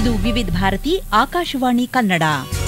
ಇದು ವಿವಿಧ ಭಾರತಿ ಆಕಾಶವಾಣಿ ಕನ್ನಡ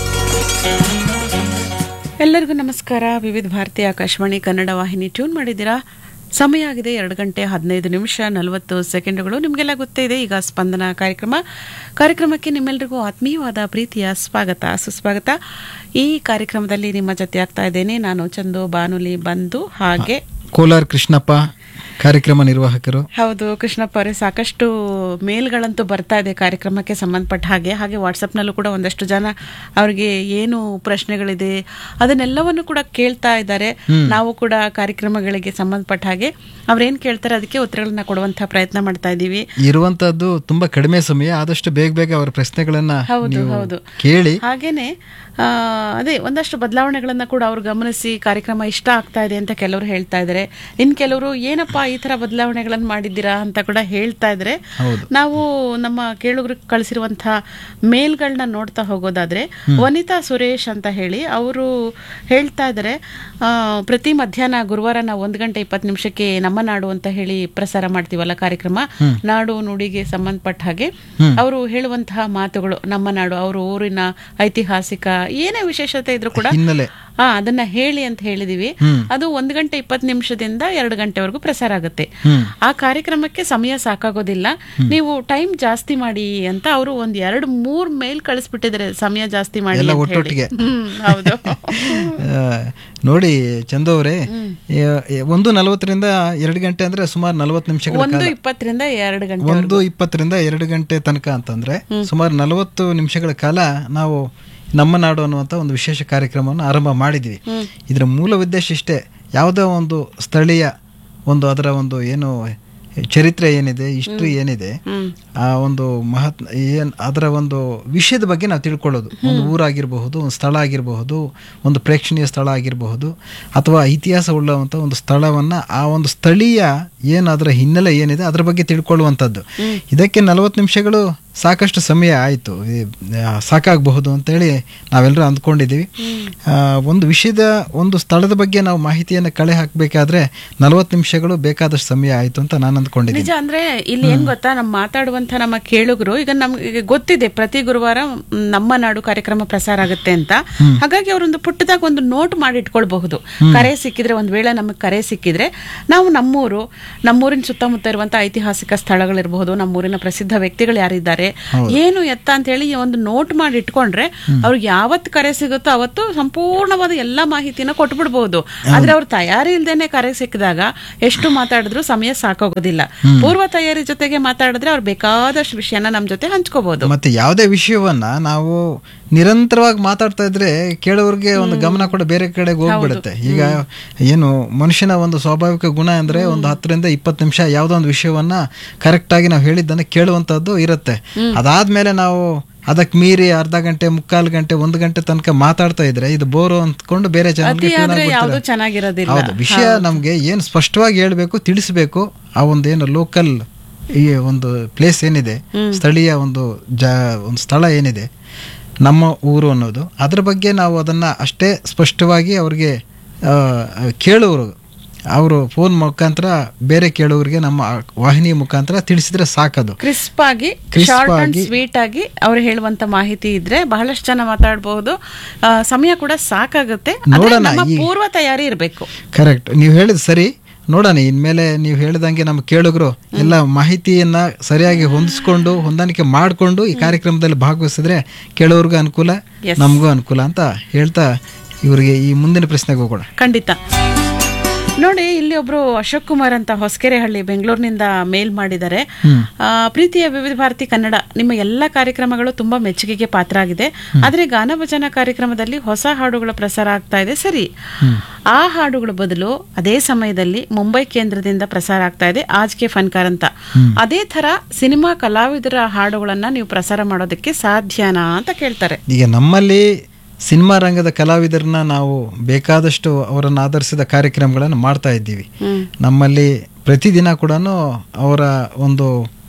ಎಲ್ಲರಿಗೂ ನಮಸ್ಕಾರ ವಿವಿಧ ಭಾರತಿ ಆಕಾಶವಾಣಿ ಕನ್ನಡ ವಾಹಿನಿ ಟ್ಯೂನ್ ಮಾಡಿದ್ದೀರಾ ಸಮಯ ಆಗಿದೆ ಎರಡು ಗಂಟೆ ಹದಿನೈದು ನಿಮಿಷ ನಲವತ್ತು ಸೆಕೆಂಡುಗಳು ನಿಮಗೆಲ್ಲ ಗೊತ್ತೇ ಇದೆ ಈಗ ಸ್ಪಂದನ ಕಾರ್ಯಕ್ರಮ ಕಾರ್ಯಕ್ರಮಕ್ಕೆ ನಿಮ್ಮೆಲ್ಲರಿಗೂ ಆತ್ಮೀಯವಾದ ಪ್ರೀತಿಯ ಸ್ವಾಗತ ಸುಸ್ವಾಗತ ಈ ಕಾರ್ಯಕ್ರಮದಲ್ಲಿ ನಿಮ್ಮ ಜೊತೆ ಆಗ್ತಾ ಇದ್ದೇನೆ ನಾನು ಚಂದು ಬಾನುಲಿ ಬಂದು ಹಾಗೆ ಕೋಲಾರ್ ಕೃಷ್ಣಪ್ಪ ಕಾರ್ಯಕ್ರಮ ನಿರ್ವಾಹಕರು ಹೌದು ಕೃಷ್ಣಪ್ಪ ಅವರೇ ಸಾಕಷ್ಟು ಮೇಲ್ಗಳಂತೂ ಬರ್ತಾ ಇದೆ ಕಾರ್ಯಕ್ರಮಕ್ಕೆ ಸಂಬಂಧಪಟ್ಟ ಹಾಗೆ ಹಾಗೆ ವಾಟ್ಸಪ್ನಲ್ಲೂ ಕೂಡ ಒಂದಷ್ಟು ಜನ ಅವರಿಗೆ ಏನು ಪ್ರಶ್ನೆಗಳಿದೆ ಅದನ್ನೆಲ್ಲವನ್ನು ಕೂಡ ಕೇಳ್ತಾ ಇದ್ದಾರೆ ನಾವು ಕೂಡ ಕಾರ್ಯಕ್ರಮಗಳಿಗೆ ಸಂಬಂಧಪಟ್ಟ ಹಾಗೆ ಅವ್ರೇನ್ ಕೇಳ್ತಾರೆ ಅದಕ್ಕೆ ಉತ್ತರಗಳನ್ನ ಕೊಡುವಂತಹ ಪ್ರಯತ್ನ ಮಾಡ್ತಾ ಇದ್ದೀವಿ ಇರುವಂತದ್ದು ತುಂಬಾ ಕಡಿಮೆ ಸಮಯ ಆದಷ್ಟು ಬೇಗ ಬೇಗ ಅವರ ಪ್ರಶ್ನೆಗಳನ್ನ ಹೌದು ನೀವು ಹೌದು ಕೇಳಿ ಹಾಗೇನೆ ಆ, ಅದೇ ಒಂದಷ್ಟು ಬದಲಾವಣೆಗಳನ್ನ ಕೂಡ ಅವ್ರು ಗಮನಿಸಿ ಕಾರ್ಯಕ್ರಮ ಇಷ್ಟ ಆಗ್ತಾ ಇದೆ ಅಂತ ಕೆಲವರು ಹೇಳ್ತಾ ಇದ್ದಾರೆ ಇನ್ ಕೆಲವರು ಏನಪ್ಪಾ ಈ ತರ ಬದಲಾವಣೆಗಳನ್ನ ಮಾಡಿದ್ದೀರಾ ಅಂತ ಕೂಡ ಹೇಳ್ತಾ ಇದ್ದಾರೆ ಹೌದು. ನಾವು ನಮ್ಮ ಕೇಳುಗರು ಕಳಿಸಿರುವಂತಹ ಮೇಲ್ಗಳನ್ನ ನೋಡ್ತಾ ಹೋಗೋದಾದ್ರೆ ವನಿತಾ ಸುರೇಶ್ ಅಂತ ಹೇಳಿ ಅವರು ಹೇಳ್ತಾ ಇದ್ದಾರೆ ಆ, ಪ್ರತಿ ಮಧ್ಯಾಹ್ನ ಗುರುವಾರ ನಾವು ಒಂದು ಗಂಟೆ ಇಪ್ಪತ್ತು ನಿಮಿಷಕ್ಕೆ ನಮ್ಮ ನಾಡು ಅಂತ ಹೇಳಿ ಪ್ರಸಾರ ಮಾಡ್ತೀವಲ್ಲ ಕಾರ್ಯಕ್ರಮ ನಾಡು ನುಡಿಗೆ ಸಂಬಂಧಪಟ್ಟ ಹಾಗೆ ಅವರು ಹೇಳುವಂತಹ ಮಾತುಗಳು ನಮ್ಮ ನಾಡು ಅವರು ಊರಿನ ಐತಿಹಾಸಿಕ ಏನೇ ವಿಶೇಷತೆ ಇದ್ರೂ ಕೂಡ ಹಿನ್ನೆಲೆ ಆ ಅದನ್ನ ಹೇಳಿ ಅಂತ ಹೇಳಿದೀವಿ ಅದು ಒಂದು ಗಂಟೆ ಇಪ್ಪತ್ತು ನಿಮಿಷದಿಂದ ಎರಡು ಗಂಟೆವರೆಗೂ ಪ್ರಸಾರ ಆಗುತ್ತೆ ಆ ಕಾರ್ಯಕ್ರಮಕ್ಕೆ ಸಮಯ ಸಾಕಾಗೋದಿಲ್ಲ ನೀವು ಟೈಮ್ ಜಾಸ್ತಿ ಮಾಡಿ ಅಂತ ಅವರು ಒಂದ್ ಎರಡು ಮೂರ್ ಮೇಲ್ ಕಳಿಸ್ಬಿಟ್ಟಿದ್ದಾರೆ ಸಮಯ ಜಾಸ್ತಿ ಮಾಡಿ ಎಲ್ಲ ಅಂತ ಹೇಳಿ. ಒಟ್ಟೊಟ್ಟಿಗೆ. ಹ್ಮ್, ಹೌದು ಆ, ನೋಡಿ ಚಂದು ಅವರೇ ಒಂದು ನಲವತ್ತರಿಂದ ಎರಡು ಗಂಟೆ ಅಂದ್ರೆ ಸುಮಾರು ನಲವತ್ತು ನಿಮಿಷಗಳ ಒಂದು ಕಾಲ ಇಪ್ಪತ್ತರಿಂದ ಎರಡು ಗಂಟೆ ಒಂದು ಇಪ್ಪತ್ತರಿಂದ ಎರಡು ಗಂಟೆ ತನಕ ಅಂತಂದ್ರೆ ಸುಮಾರು ನಲವತ್ತು ನಿಮಿಷಗಳ ಕಾಲ ನಾವು ನಮ್ಮ ನಾಡು ಅನ್ನುವಂಥ ಒಂದು ವಿಶೇಷ ಕಾರ್ಯಕ್ರಮವನ್ನು ಆರಂಭ ಮಾಡಿದ್ವಿ ಇದರ ಮೂಲ ಉದ್ದೇಶ ಇಷ್ಟೇ ಯಾವುದೋ ಒಂದು ಸ್ಥಳೀಯ ಒಂದು ಅದರ ಒಂದು ಏನು ಚರಿತ್ರೆ ಏನಿದೆ ಹಿಸ್ಟ್ರಿ ಏನಿದೆ ಆ ಒಂದು ಮಹತ್ ಏನ್ ಅದರ ಒಂದು ವಿಷಯದ ಬಗ್ಗೆ ನಾವು ತಿಳ್ಕೊಳ್ಳೋದು ಒಂದು ಊರಾಗಿರಬಹುದು ಒಂದು ಸ್ಥಳ ಆಗಿರಬಹುದು ಒಂದು ಪ್ರೇಕ್ಷಣೀಯ ಸ್ಥಳ ಆಗಿರಬಹುದು ಅಥವಾ ಇತಿಹಾಸ ಉಳ್ಳವಂಥ ಒಂದು ಸ್ಥಳವನ್ನ ಆ ಒಂದು ಸ್ಥಳೀಯ ಏನು ಅದರ ಹಿನ್ನೆಲೆ ಏನಿದೆ ಅದರ ಬಗ್ಗೆ ತಿಳ್ಕೊಳ್ಳುವಂಥದ್ದು ಇದಕ್ಕೆ ನಲವತ್ತು ನಿಮಿಷಗಳು ಸಾಕಷ್ಟು ಸಮಯ ಆಯಿತು ಸಾಕಾಗಬಹುದು ಅಂತೇಳಿ ನಾವೆಲ್ಲರೂ ಅಂದ್ಕೊಂಡಿದ್ದೀವಿ ಆ, ಒಂದು ವಿಷಯದ ಒಂದು ಸ್ಥಳದ ಬಗ್ಗೆ ನಾವು ಮಾಹಿತಿಯನ್ನು ಕಳೆ ಹಾಕಬೇಕಾದ್ರೆ ನಲವತ್ತು ನಿಮಿಷಗಳು ಬೇಕಾದಷ್ಟು ಸಮಯ ಆಯಿತು ಅಂತ ನಾನು ಅಂದ್ಕೊಂಡಿದ್ದೀನಿ ನಿಜ ಅಂದ್ರೆ ಇಲ್ಲಿ ಏನ್ ಗೊತ್ತಾ ನಮ್ಮ ಮಾತಾಡುವಂತ ನಮ್ಮ ಕೇಳುಗರು ಈಗ ನಮ್ಗೆ ಗೊತ್ತಿದೆ ಪ್ರತಿ ಗುರುವಾರ ಮ್, ನಮ್ಮ ನಾಡು ಕಾರ್ಯಕ್ರಮ ಪ್ರಸಾರ ಆಗುತ್ತೆ ಅಂತ ಹಾಗಾಗಿ ಅವರೊಂದು ಪುಟ್ಟದಾಗ ಒಂದು ನೋಟ್ ಮಾಡಿ ಇಟ್ಕೊಳ್ಬಹುದು ಕರೆ ಸಿಕ್ಕಿದ್ರೆ ಒಂದ್ ವೇಳೆ ನಮಗೆ ಕರೆ ಸಿಕ್ಕಿದ್ರೆ ನಾವು ನಮ್ಮೂರು ನಮ್ಮೂರಿನ ಸುತ್ತಮುತ್ತ ಇರುವಂತಹ ಐತಿಹಾಸಿಕ ಸ್ಥಳಗಳಿರಬಹುದು ನಮ್ಮೂರಿನ ಪ್ರಸಿದ್ಧ ವ್ಯಕ್ತಿಗಳು ಯಾರಿದ್ದಾರೆ ಏನು ಎತ್ತ ಅಂತ ಹೇಳಿ ಒಂದು ನೋಟ್ ಮಾಡಿ ಇಟ್ಕೊಂಡ್ರೆ ಅವ್ರಿಗೆ ಯಾವತ್ತು ಕರೆ ಸಿಗುತ್ತೋ ಅವತ್ತು ಸಂಪೂರ್ಣವಾದ ಎಲ್ಲಾ ಮಾಹಿತಿನ ಕೊಟ್ಬಿಡ್ಬಹುದು ಆದ್ರೆ ಅವ್ರ ತಯಾರಿ ಇಲ್ದೇನೆ ಕರೆ ಸಿಕ್ಕಿದಾಗ ಎಷ್ಟು ಮಾತಾಡಿದ್ರು ಸಮಯ ಸಾಕಾಗೋದಿಲ್ಲ ಪೂರ್ವ ತಯಾರಿ ಜೊತೆಗೆ ಮಾತಾಡಿದ್ರೆ ಅವ್ರು ಬೇಕಾದಷ್ಟು ವಿಷಯನ ನಮ್ ಜೊತೆ ಹಂಚ್ಕೋಬಹುದು ಮತ್ತೆ ಯಾವುದೇ ವಿಷಯವನ್ನ ನಾವು ನಿರಂತರವಾಗಿ ಮಾತಾಡ್ತಾ ಇದ್ರೆ ಕೇಳೋರ್ಗೆ ಒಂದು ಗಮನ ಕೂಡ ಬೇರೆ ಕಡೆಗೆ ಹೋಗ್ಬಿಡುತ್ತೆ ಈಗ ಏನು ಮನುಷ್ಯನ ಒಂದು ಸ್ವಾಭಾವಿಕ ಗುಣ ಅಂದ್ರೆ ಒಂದು ಹತ್ತರಿಂದ ಇಪ್ಪತ್ತು ನಿಮಿಷ ಯಾವುದೋ ಒಂದು ವಿಷಯವನ್ನ ಕರೆಕ್ಟ್ ಆಗಿ ನಾವು ಹೇಳಿದ್ದನ್ನ ಕೇಳುವಂತದ್ದು ಇರುತ್ತೆ ಅದಾದ್ಮೇಲೆ ನಾವು ಅದಕ್ಕೆ ಮೀರಿ ಅರ್ಧ ಗಂಟೆ ಮುಕ್ಕಾಲು ಗಂಟೆ ಒಂದು ಗಂಟೆ ತನಕ ಮಾತಾಡ್ತಾ ಇದ್ರೆ ಇದು ಬೋರು ಅಂದ್ಕೊಂಡು ಬೇರೆ ಅತಿ ಆದ್ರೆ ಚಾನಲ್ ಯಾವ್ದು ಚೆನ್ನಾಗಿರೋದಿಲ್ಲ ಹೌದು ವಿಷಯ ನಮ್ಗೆ ಏನು ಸ್ಪಷ್ಟವಾಗಿ ಹೇಳ್ಬೇಕು ತಿಳಿಸ್ಬೇಕು ಆ ಒಂದು ಏನು ಲೋಕಲ್ ಈ ಒಂದು ಪ್ಲೇಸ್ ಏನಿದೆ ಸ್ಥಳೀಯ ಒಂದು ಜ ಒಂದು ಸ್ಥಳ ಏನಿದೆ ನಮ್ಮ ಊರು ಅನ್ನೋದು ಅದ್ರ ಬಗ್ಗೆ ನಾವು ಅದನ್ನ ಅಷ್ಟೇ ಸ್ಪಷ್ಟವಾಗಿ ಅವ್ರಿಗೆ ಆ, ಕೇಳುವರು ಅವರು ಫೋನ್ ಮುಖಾಂತರ ಬೇರೆ ಕೇಳುವರಿಗೆ ನಮ್ಮ ವಾಹಿನಿ ಮುಖಾಂತರ ತಿಳಿಸಿದ್ರೆ ಸಾಕದು ಕ್ರಿಸ್ಪ್ ಆಗಿ Crisp ಶಾರ್ಟ್ ಅಂಡ್ ಆಗಿ- ಸ್ವೀಟ್ ಆಗಿ ಅವ್ರು ಹೇಳುವಂತ ಮಾಹಿತಿ ಇದ್ರೆ ಬಹಳಷ್ಟು ಜನ ಮಾತಾಡಬಹುದು ಸಮಯ ಕೂಡ ಸಾಕಾಗುತ್ತೆ ಆದ್ರೆ ನೋಡೋಣ ನಮ್ಮ ಈ- ಪೂರ್ವ ತಯಾರಿ ಇರಬೇಕು ಕರೆಕ್ಟ್ ನೀವು ಹೇಳಿದ್ ಸರಿ ನೋಡೋಣ ಇನ್ಮೇಲೆ ನೀವು ಹೇಳಿದಂಗೆ ನಮ್ಮ ಕೇಳುಗರು ಎಲ್ಲ ಮಾಹಿತಿಯನ್ನ ಸರಿಯಾಗಿ ಹೊಂದಿಸ್ಕೊಂಡು ಹೊಂದಾಣಿಕೆ ಮಾಡಿಕೊಂಡು ಈ ಕಾರ್ಯಕ್ರಮದಲ್ಲಿ ಭಾಗವಹಿಸಿದ್ರೆ ಕೇಳೋರ್ಗೂ ಅನುಕೂಲ Yes. ನಮಗೂ ಅನುಕೂಲ ಅಂತ ಹೇಳ್ತಾ ಇವರಿಗೆ ಈ ಮುಂದಿನ ಪ್ರಶ್ನೆಗೆ ಹೋಗೋಣ ಖಂಡಿತ ನೋಡಿ ಇಲ್ಲಿ ಒಬ್ರು ಅಶೋಕ್ ಕುಮಾರ್ ಅಂತ ಹೊಸಕೆರೆಹಳ್ಳಿ ಬೆಂಗಳೂರಿನಿಂದ ಮೇಲ್ ಮಾಡಿದ್ದಾರೆ ಆ, ಪ್ರೀತಿಯ ವಿವಿಧ ಭಾರತಿ ಕನ್ನಡ ನಿಮ್ಮ ಎಲ್ಲ ಕಾರ್ಯಕ್ರಮಗಳು ತುಂಬಾ ಮೆಚ್ಚುಗೆಗೆ ಪಾತ್ರ ಆಗಿದೆ ಆದ್ರೆ ಗಾನಭಜನ ಕಾರ್ಯಕ್ರಮದಲ್ಲಿ ಹೊಸ ಹಾಡುಗಳ ಪ್ರಸಾರ ಆಗ್ತಾ ಇದೆ ಸರಿ ಆ ಹಾಡುಗಳ ಬದಲು ಅದೇ ಸಮಯದಲ್ಲಿ ಮುಂಬೈ ಕೇಂದ್ರದಿಂದ ಪ್ರಸಾರ ಆಗ್ತಾ ಇದೆ ಆಜ್ ಕೆ ಫನ್ಕಾರ್ ಅಂತ ಅದೇ ತರ ಸಿನಿಮಾ ಕಲಾವಿದರ ಹಾಡುಗಳನ್ನ ನೀವು ಪ್ರಸಾರ ಮಾಡೋದಕ್ಕೆ ಸಾಧ್ಯನಾ ಅಂತ ಕೇಳ್ತಾರೆ ಈಗ ನಮ್ಮಲ್ಲಿ ಸಿನಿಮಾ ರಂಗದ ಕಲಾವಿದರನ್ನ ನಾವು ಬೇಕಾದಷ್ಟು ಅವರನ್ನು ಆಧರಿಸಿದ ಕಾರ್ಯಕ್ರಮಗಳನ್ನು ಮಾಡ್ತಾ ಇದ್ದೀವಿ ಹ್ಮ್ ನಮ್ಮಲ್ಲಿ ಪ್ರತಿದಿನ ಕೂಡ ಅವರ ಒಂದು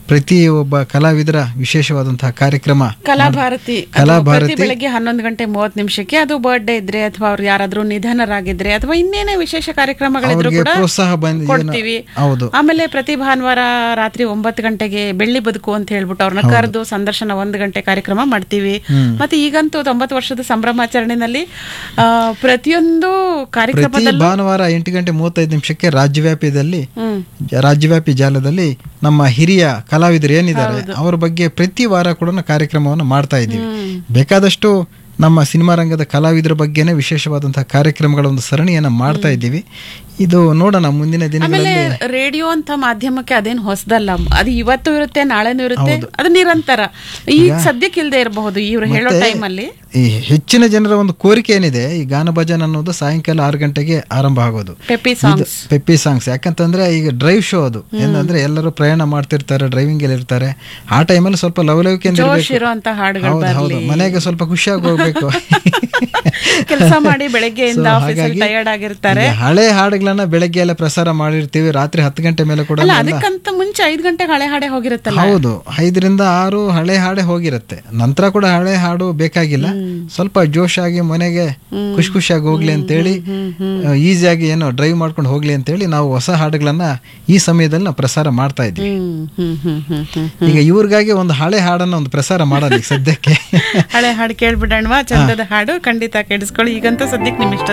ಪ್ರತಿ ಒಬ್ಬ ಕಲಾವಿದರ ವಿಶೇಷವಾದಂತಹ ಕಾರ್ಯಕ್ರಮ ಕಲಾಭಾರತಿ ಅದು ಕಲಾಭಾರತಿ. ಪ್ರತಿ ಬೆಳಗ್ಗೆ ಹನ್ನೊಂದು ಗಂಟೆ ಮೂವತ್ತು ನಿಮಿಷಕ್ಕೆ ಅದು ಬರ್ಡೇ ಇದ್ರೆ ಅಥವಾ ಅವ್ರು ಯಾರಾದ್ರೂ ನಿಧನರಾಗಿದ್ರೆ ಅಥವಾ ಇನ್ನೇನೇ ವಿಶೇಷ ಕಾರ್ಯಕ್ರಮಗಳಿದ್ರು ಅವ್ರಿಗೆ ಕೂಡ ಪ್ರೋತ್ಸಾಹ ಬಂದ್- ಕೊಡ್ತೀವಿ ಹೌದು. ಆಮೇಲೆ ಪ್ರತಿ ಭಾನುವಾರ ರಾತ್ರಿ ಒಂಬತ್ತು ಗಂಟೆಗೆ ಬೆಳ್ಳಿ ಬದುಕು ಅಂತ ಹೇಳ್ಬಿಟ್ಟು ಅವ್ರನ್ನ ಕರೆದು ಸಂದರ್ಶನ ಒಂದು ಗಂಟೆ ಕಾರ್ಯಕ್ರಮ ಮಾಡ್ತೀವಿ ಮತ್ತೆ ಈಗಂತೂ ತೊಂಬತ್ತು ವರ್ಷದ ಸಂಭ್ರಮಾಚರಣೆಯಲ್ಲಿ ಆ, ಪ್ರತಿಯೊಂದು ಪ್ರತಿ ಕಾರ್ಯಕ್ರಮದಲ್ಲೂ ಭಾನುವಾರ ಎಂಟು ಗಂಟೆ ಮೂವತ್ತೈದು ನಿಮಿಷಕ್ಕೆ ರಾಜ್ಯವ್ಯಾಪಿದಲ್ಲಿ ಹ್ಮ್ ಜ- ರಾಜ್ಯವ್ಯಾಪಿ ಜಾಲದಲ್ಲಿ ನಮ್ಮ ಹಿರಿಯ ಕಲಾವಿದರು ಏನಿದ್ದಾರೆ ಅವರ ಬಗ್ಗೆ ಪ್ರತಿ ವಾರ ಕೂಡ ಕಾರ್ಯಕ್ರಮವನ್ನು ಮಾಡ್ತಾ ಇದ್ದೀವಿ ಬೇಕಾದಷ್ಟು ನಮ್ಮ ಸಿನಿಮಾ ರಂಗದ ಕಲಾವಿದರ ಬಗ್ಗೆನೇ ವಿಶೇಷವಾದಂತಹ ಕಾರ್ಯಕ್ರಮಗಳ ಒಂದು ಸರಣಿಯನ್ನ ಮಾಡ್ತಾ ಇದ್ದೀವಿ ಇದು ನೋಡೋಣ ಮುಂದಿನ ಆಮೇಲೆ ದಿನಗಳಲ್ಲಿ ರೇಡಿಯೋ ಅಂತ ಮಾಧ್ಯಮಕ್ಕೆ ಅದೇನ್ ಹೊಸದಲ್ಲ ಅದು ಇವತ್ತು ಇರುತ್ತೆ ನಾಳೆನೂ ಇರುತ್ತೆ ಅದು ನಿರಂತರ ಈಗ ಸದ್ಯಕ್ಕೆ ಇಲ್ದೇ ಇರಬಹುದು ಇವ್ರು ಹೇಳೋ ಟೈಮ್ ಅಲ್ಲಿ ಈ ಹೆಚ್ಚಿನ ಜನರ ಒಂದು ಕೋರಿಕೆ ಏನಿದೆ ಈ ಗಾನ ಭಜನ್ ಅನ್ನೋದು ಸಾಯಂಕಾಲ ಆರು ಗಂಟೆಗೆ ಆರಂಭ ಆಗೋದು ಪೆಪ್ಪಿ ಇದು ಸಾಂಗ್ಸ್ ಪೆಪ್ಪಿ ಸಾಂಗ್ಸ್ ಯಾಕಂತಂದ್ರೆ ಈಗ ಡ್ರೈವ್ ಶೋ ಅದು ಏನಂದ್ರೆ ಎಲ್ಲರೂ ಪ್ರಯಾಣ ಮಾಡ್ತಿರ್ತಾರೆ ಡ್ರೈವಿಂಗ್ ಅಲ್ಲಿ ಇರ್ತಾರೆ ಆ ಟೈಮಲ್ಲಿ ಸ್ವಲ್ಪ ಲವಲವಿಕೆಯಿಂದ ಜೋಶ್ ಇರ್ಬೇಕು. ಇರೋಂತ ಹಾಡುಗಳು ಹೌದು ಹೌದು ಮನೆಗೆ ಸ್ವಲ್ಪ ಖುಷಿಯಾಗಿ ಹೋಗ್ಬೇಕು ಕೆಲಸ ಮಾಡಿ ಬೆಳಗ್ಗೆಯಿಂದ So, ಆಫೀಸಲ್ಲಿ ಹಾಗಾಗಿ ಟಯರ್ಡ್ ಆಗಿರ್ತಾರೆ ಈಗ ಹಳೆ ಹಾಡುಗಳನ್ನ ಬೆಳಗ್ಗೆ ಎಲ್ಲ ಪ್ರಸಾರ ಮಾಡಿರ್ತೀವಿ ರಾತ್ರಿ ಹತ್ತು ಗಂಟೆ ಮೇಲೆ ಕೂಡ ಅಲ್ಲ ಎಲ್ಲ- ಅದಕ್ಕಂತ ಮುಂಚೆ ಐದ್ ಗಂಟೆಗೆ ಹಳೆ ಹಾಡೆ ಹೋಗಿರುತ್ತಲ್ಲ ಹೌದು ಐದರಿಂದ ಆರು ಹಳೆ ಹಾಡೆ ಹೋಗಿರುತ್ತೆ ನಂತರ ಕೂಡ ಹಳೆ ಹಾಡು ಬೇಕಾಗಿಲ್ಲ ಸ್ವಲ್ಪ ಜೋಶ್ ಆಗಿ ಮನೆಗೆ ಖುಷಿ ಖುಷಿಯಾಗಿ ಹೋಗ್ಲಿ ಅಂತೇಳಿ ಈಸಿಯಾಗಿ ಏನೋ ಡ್ರೈವ್ ಮಾಡ್ಕೊಂಡು ಹೋಗ್ಲಿ ಅಂತೇಳಿ ನಾವು ಹೊಸ ಹಾಡುಗಳನ್ನ ಈ ಸಮಯದಲ್ಲಿ ನಾವು ಪ್ರಸಾರ ಮಾಡ್ತಾ ಇದ್ವಿ ಹ್ಮ್ ಹ್ಮ್ ಹ್ಮ್ ಹ್ಮ್ ಹ್ಮ್ ಈಗ ಇವ್ರಿಗಾಗಿ ಒಂದು ಹಳೆ ಹಾಡನ್ನ ಒಂದು ಪ್ರಸಾರ ಮಾಡೋದು ಈಗ ಸದ್ಯಕ್ಕೆ ಹಳೆ ಹಾಡು ಕೇಳ್ಬಿಡೋಣವಾ ಚಂದದ ಹಾಡು ಖಂಡಿತ ಕೇಳಿಸ್ಕೊಳ್ಳಿ ಈಗಂತೂ ಸದ್ಯಕ್ಕೆ ನಿಮ್ ಇಷ್ಟ